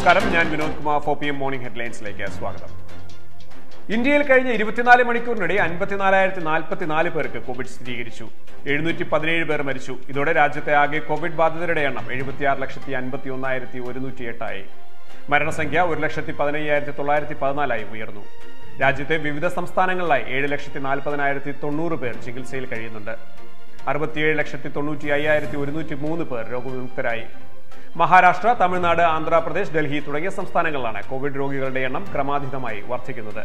നമസ്കാരം ഞാൻ Vinod Kumar four P M morning ഹെഡ്ലൈൻസിലേക്ക് സ്വാഗതം ഇന്ത്യയിൽ കഴിഞ്ഞ ഇരുപത്തിനാല് മണിക്കൂറിനിടെ അൻപത്തിനാലായിരത്തി നാൽപ്പത്തിനാല് പേർക്ക് കോവിഡ് സ്ഥിരീകരിച്ചു എഴുന്നൂറ്റി പതിനേഴ് പേർ മരിച്ചു ഇതോടെ രാജ്യത്തെ ആകെ കോവിഡ് ബാധിതരുടെ എണ്ണം എഴുപത്തിയാറ് ലക്ഷത്തി അൻപത്തി ഒന്നായിരത്തി ഒരുന്നൂറ്റി എട്ടായി മരണസംഖ്യ ഒരു ലക്ഷത്തി പതിനയ്യായിരത്തി തൊള്ളായിരത്തി പതിനാലായി ഉയർന്നു രാജ്യത്തെ വിവിധ സംസ്ഥാനങ്ങളിലായി ഏഴ് ലക്ഷത്തി നാൽപ്പതിനായിരത്തി തൊണ്ണൂറ് പേർ ചികിത്സയിൽ കഴിയുന്നുണ്ട് അറുപത്തിയേഴ് ലക്ഷത്തി തൊണ്ണൂറ്റി അയ്യായിരത്തി ഒരുന്നൂറ്റി മൂന്ന് പേർ രോഗവിമുക്തരായി മഹാരാഷ്ട്ര തമിഴ്നാട് ആന്ധ്രാപ്രദേശ് ഡൽഹി തുടങ്ങിയ സംസ്ഥാനങ്ങളിലാണ് കോവിഡ് രോഗികളുടെ എണ്ണം ക്രമാതീതമായി വർദ്ധിക്കുന്നത്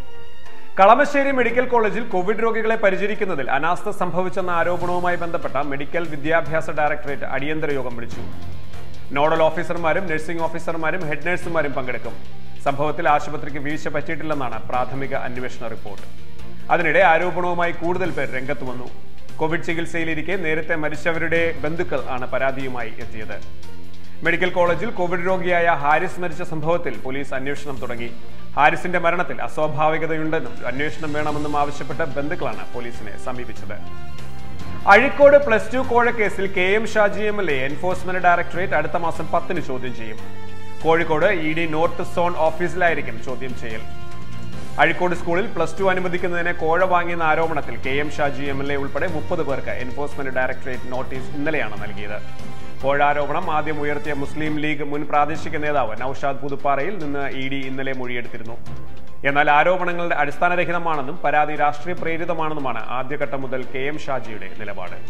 കളമശ്ശേരി മെഡിക്കൽ കോളേജിൽ കോവിഡ് രോഗികളെ പരിചരിക്കുന്നതിൽ അനാസ്ഥ സംഭവിച്ചെന്ന ആരോപണവുമായി ബന്ധപ്പെട്ട മെഡിക്കൽ വിദ്യാഭ്യാസ ഡയറക്ടറേറ്റ് അടിയന്തര യോഗം വിളിച്ചു നോഡൽ ഓഫീസർമാരും നഴ്സിംഗ് ഓഫീസർമാരും ഹെഡ് നഴ്സുമാരും പങ്കെടുക്കും സംഭവത്തിൽ ആശുപത്രിക്ക് വീഴ്ച പറ്റിയിട്ടില്ലെന്നാണ് പ്രാഥമിക അന്വേഷണ റിപ്പോർട്ട് അതിനിടെ ആരോപണവുമായി കൂടുതൽ പേർ രംഗത്ത് വന്നു കോവിഡ് ചികിത്സയിലിരിക്കെ നേരത്തെ മരിച്ചവരുടെ ബന്ധുക്കൾ ആണ് പരാതിയുമായി എത്തിയത് മെഡിക്കൽ കോളേജിൽ കോവിഡ് രോഗിയായ ഹാരിസ് മരിച്ച സംഭവത്തിൽ പോലീസ് അന്വേഷണം തുടങ്ങി ഹാരിസിന്റെ മരണത്തിൽ അസ്വാഭാവികതയുണ്ടെന്നും അന്വേഷണം വേണമെന്നും ആവശ്യപ്പെട്ട് ബന്ധുക്കളാണ് പോലീസിനെ സമീപിച്ചത് അഴിക്കോട് പ്ലസ് ടു കോഴക്കേസിൽ K M Shaji M L A enforcement directorate അടുത്ത മാസം പത്തിന് ചോദ്യം ചെയ്യും Kozhikode E D north zone ഓഫീസിലായിരിക്കും ചോദ്യം ചെയ്യൽ അഴിക്കോട് സ്കൂളിൽ പ്ലസ് ടു അനുവദിക്കുന്നതിന് കോഴ വാങ്ങിയെന്ന ആരോപണത്തിൽ K M Shaji M L A ഉൾപ്പെടെ മുപ്പത് പേർക്ക് എൻഫോഴ്സ്മെന്റ് ഡയറക്ടറേറ്റ് നോട്ടീസ് ഇന്നലെയാണ് നൽകിയത് കോഴാരോപണം ആദ്യം ഉയർത്തിയ മുസ്ലിം ലീഗ് മുൻ പ്രാദേശിക നേതാവ് നൌഷാദ് പുതുപ്പാറയിൽ നിന്ന് ഇ ഡി ഇന്നലെ മൊഴിയെടുത്തിരുന്നു എന്നാൽ ആരോപണങ്ങളുടെ അടിസ്ഥാനരഹിതമാണെന്നും പരാതി രാഷ്ട്രീയ പ്രേരിതമാണെന്നുമാണ് ആദ്യഘട്ടം മുതൽ കെ എം ഷാജിയുടെ നിലപാട്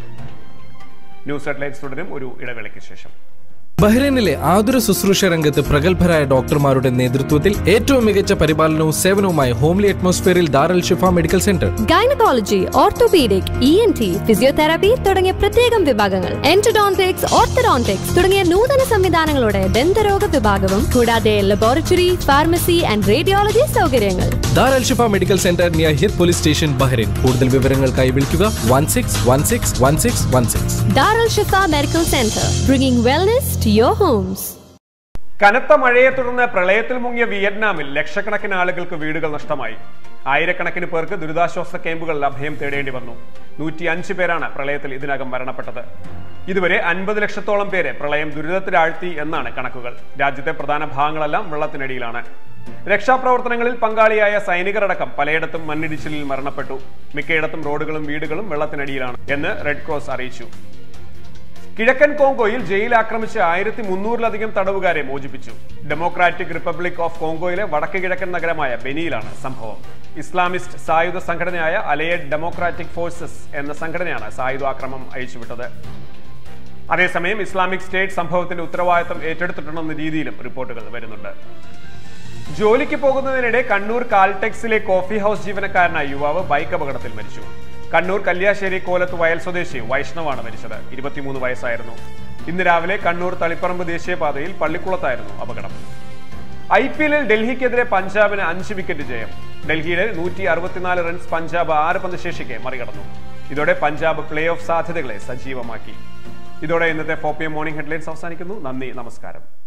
ന്യൂസ് ഹെഡ്ലൈൻസ് തുടരും ഒരു ഇടവേളയ്ക്ക് ശേഷം ബഹ്റൈനിലെ ആതുര ശുശ്രൂഷ രംഗത്ത് പ്രഗത്ഭരായ ഡോക്ടർമാരുടെ നേതൃത്വത്തിൽ ഏറ്റവും മികച്ച പരിപാലനവും സേവനവുമായി ഹോംലി അറ്റ്മോസ്ഫിയറിൽ Daral Shifa Medical Centre gynaecology orthopaedic E N T physiotherapy തുടങ്ങിയ പ്രത്യേകം വിഭാഗങ്ങൾ എൻറ്റഡോൺടിക്സ് ഓർത്തഡോൺടിക്സ് തുടങ്ങിയ നൂതന സംവിധാനങ്ങളോടെ ദന്തരോഗ വിഭാഗവും കൂടാതെ ലബോറട്ടറി ഫാർമസി ആൻഡ് റേഡിയോളജി സൗകര്യങ്ങൾ Daral Shifa Medical Centre near Hidd police station Bahrain കൂടുതൽ വിവരങ്ങൾക്കായി വിളിക്കുക one six one six one six one six Daral Shifa Medical Centre bringing wellness to your homes കനത്ത മഴയെ തുടർന്ന് പ്രളയത്തിൽ മുങ്ങിയ വിയറ്റ്നാമിൽ ലക്ഷക്കണക്കിന് ആളുകൾക്ക് വീടുകൾ നഷ്ടമായി ആയിരക്കണക്കിന് പേർക്ക് ദുരിതാശ്വാസ ക്യാമ്പുകളിൽ അഭയം തേടേണ്ടി വന്നു നൂറ്റി അഞ്ച് പേരാണ് പ്രളയത്തിൽ ഇതിനകം മരണപ്പെട്ടത് ഇതുവരെ അൻപത് ലക്ഷത്തോളം പേരെ പ്രളയം ദുരിതത്തിലാഴ്ത്തി എന്നാണ് കണക്കുകൾ രാജ്യത്തെ പ്രധാന ഭാഗങ്ങളെല്ലാം വെള്ളത്തിനടിയിലാണ് രക്ഷാപ്രവർത്തനങ്ങളിൽ പങ്കാളിയായ സൈനികരടക്കം പലയിടത്തും മണ്ണിടിച്ചിലിൽ മരണപ്പെട്ടു മിക്കയിടത്തും റോഡുകളും വീടുകളും വെള്ളത്തിനടിയിലാണ് എന്ന് റെഡ് ക്രോസ് അറിയിച്ചു കിഴക്കൻ കോങ്കോയിൽ ജയിൽ ആക്രമിച്ച് ആയിരത്തി മുന്നൂറിലധികം തടവുകാരെ മോചിപ്പിച്ചു ഡെമോക്രാറ്റിക് റിപ്പബ്ലിക് ഓഫ് കോങ്കോയിലെ വടക്ക് കിഴക്കൻ നഗരമായ ബെനിയിലാണ് സംഭവം ഇസ്ലാമിസ്റ്റ് സായുധ സംഘടനയായ അലയഡ് ഡെമോക്രാറ്റിക് ഫോഴ്സസ് എന്ന സംഘടനയാണ് സായുധാക്രമം അയച്ചുവിട്ടത് അതേസമയം ഇസ്ലാമിക് സ്റ്റേറ്റ് സംഭവത്തിന്റെ ഉത്തരവാദിത്തം ഏറ്റെടുത്തിട്ടുണ്ടെന്ന രീതിയിലും റിപ്പോർട്ടുകൾ വരുന്നുണ്ട് ജോലിക്ക് പോകുന്നതിനിടെ കണ്ണൂർ കാൽടെക്സിലെ കോഫി ഹൗസ് ജീവനക്കാരനായ യുവാവ് ബൈക്ക് അപകടത്തിൽ മരിച്ചു കണ്ണൂർ കല്യാശ്ശേരി കോലത്ത് വയൽ സ്വദേശി വൈഷ്ണവാണ് മരിച്ചത് ഇരുപത്തിമൂന്ന് വയസ്സായിരുന്നു ഇന്ന് രാവിലെ കണ്ണൂർ തളിപ്പറമ്പ് ദേശീയപാതയിൽ പള്ളിക്കുളത്തായിരുന്നു അപകടം ഐ പി എല്ലിൽ ഡൽഹിക്കെതിരെ പഞ്ചാബിന് അഞ്ച് വിക്കറ്റ് ജയം ഡൽഹിയുടെ നൂറ്റി അറുപത്തിനാല് റൺസ് പഞ്ചാബ് ആറ് പന്ത് ശേഷിക്കെ മറികടന്നു ഇതോടെ പഞ്ചാബ് പ്ലേ ഓഫ് സാധ്യതകളെ സജീവമാക്കി ഇതോടെ ഇന്നത്തെ four P M morning headlines അവസാനിക്കുന്നു നന്ദി നമസ്കാരം